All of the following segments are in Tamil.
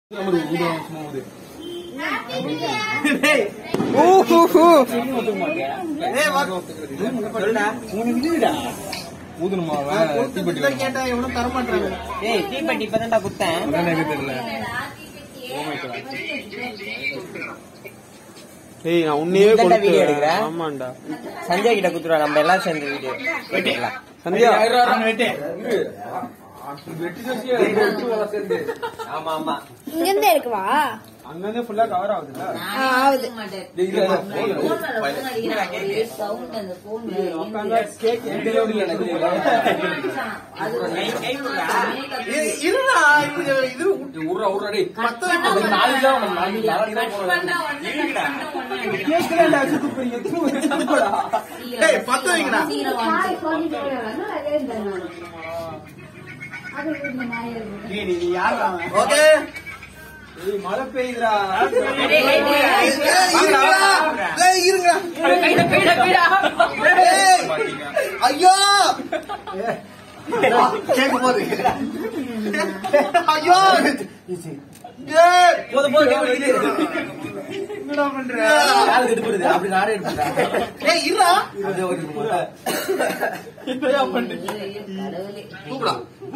கேட்டா எவனும் தரமாட்டாங்க ஏய் தீப்பெட்டி இப்பதான்டா குத்தேன் ஏய் நான் உன்னையே நீ தான்டா கொடுத்து video எடுக்கிற? ஆமாண்டா சஞ்சய் கிட்ட குத்துருவா நம்ம எல்லாம் சேர்ந்து வீடியோ வெட்டிக்கலாம் சந்தியா ஆமா ஆமா இங்க இருந்து எடுக்கவா அங்கே ஃபுல்லா கவர் ஆகுதுல்ல ஆ, ஆகுது இருடா இது இது டேய் பத்து வைங்கடா ஓகே ஏய் மழை பெய்யுதுடா இருங்கடா டேய், ஐயோ கேட்க போது ஐயோ டேய், என்னடா பண்ற ஏய் இருடா கூப்பிடா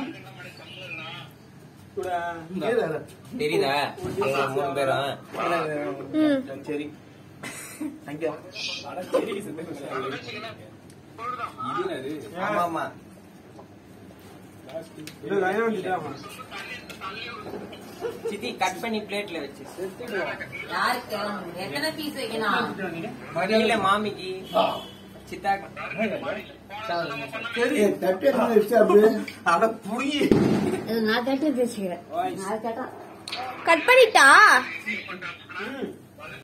தெரியுதா எங்க மூணு பேரும் ம் சரி தேங்க்யூ ஆமா ஆமா இது லைன் வந்துட்டாமா சித்தி கட் பண்ணி பிளேட்ல வச்சு எத்தனை பீஸ் வைக்கணும் இல்ல மாமிக்கு சித்தா அட புடிங்கி நான் தட்டு பேசுகிறேன் நான் கேட்டா கட் பண்ணிட்டா